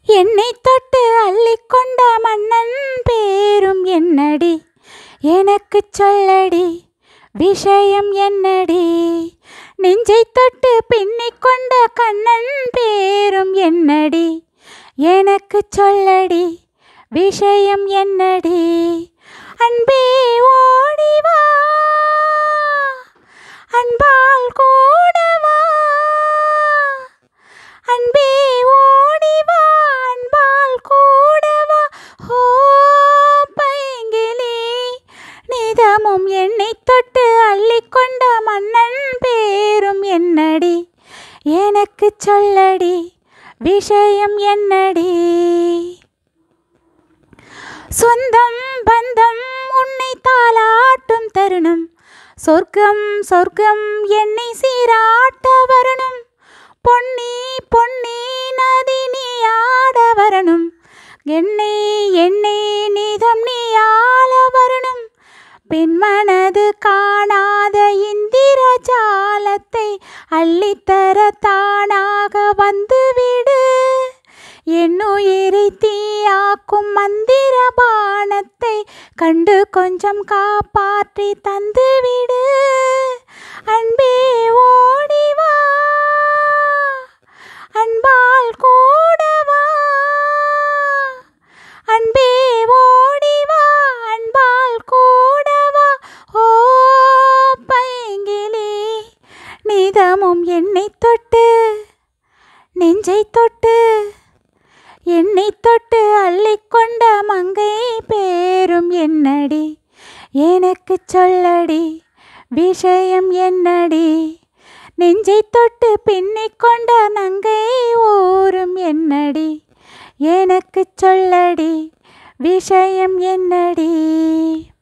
என்னை தொட்டு அள்ளிக்கொண்ட மன்னன் பேரும் என்னடி எனக்கு சொல்லடி விஷயம் என்னடி நெஞ்சை தொட்டு பின்னிக் கொண்ட கண்ணன் பேரும் என்னடி எனக்கு சொல்லடி விஷயம் என்னடி அன்பே ஓடிவா அன்பால் கூடவா அன்பே ஓடிவா அன்பால் கூடவா ஓ பைங்கிளி நிதமும் என்னை தொட்டு அள்ளிக்கொண்ட மன்னன் பேரும் என்னடி எனக்கு சொல்லடி விஷயம் என்னடி சொந்தம் பந்தம் உன்னை தாளாட்டும் தருணம் சொர்க்கம் சொர்க்கம் என்னை சீராட்ட வரணும் பொன்னி பொன்னி நதி நீ ஆட வரணும் என்னை என்னை நீதம் நீ ஆள வரணும் பெண்மனது காணாத இந்திர ஜாலத்தை அள்ளித்தர தானாக வந்துவிடு என்னுயிரை தீயாக்கும் மந்திர பானத்தை கண்டு கொஞ்சம் காப்பாற்றி தந்துவிடு அன்பே ஓடிவா அன்பால் கூடவா அன்பே ஓடிவா அன்பால் கூடவா ஓ பைங்கிளி நிதமும் என்னை தொட்டு நெஞ்சை தொட்டு என்னை தொட்டு அள்ளிக்கொண்ட மங்கை பேரும் என்னடி எனக்கு சொல்லடி விஷயம் என்னடி நெஞ்சை தொட்டு பின்னிக் கொண்ட நங்கை ஊரும் என்னடி எனக்கு சொல்லடி விஷயம் என்னடி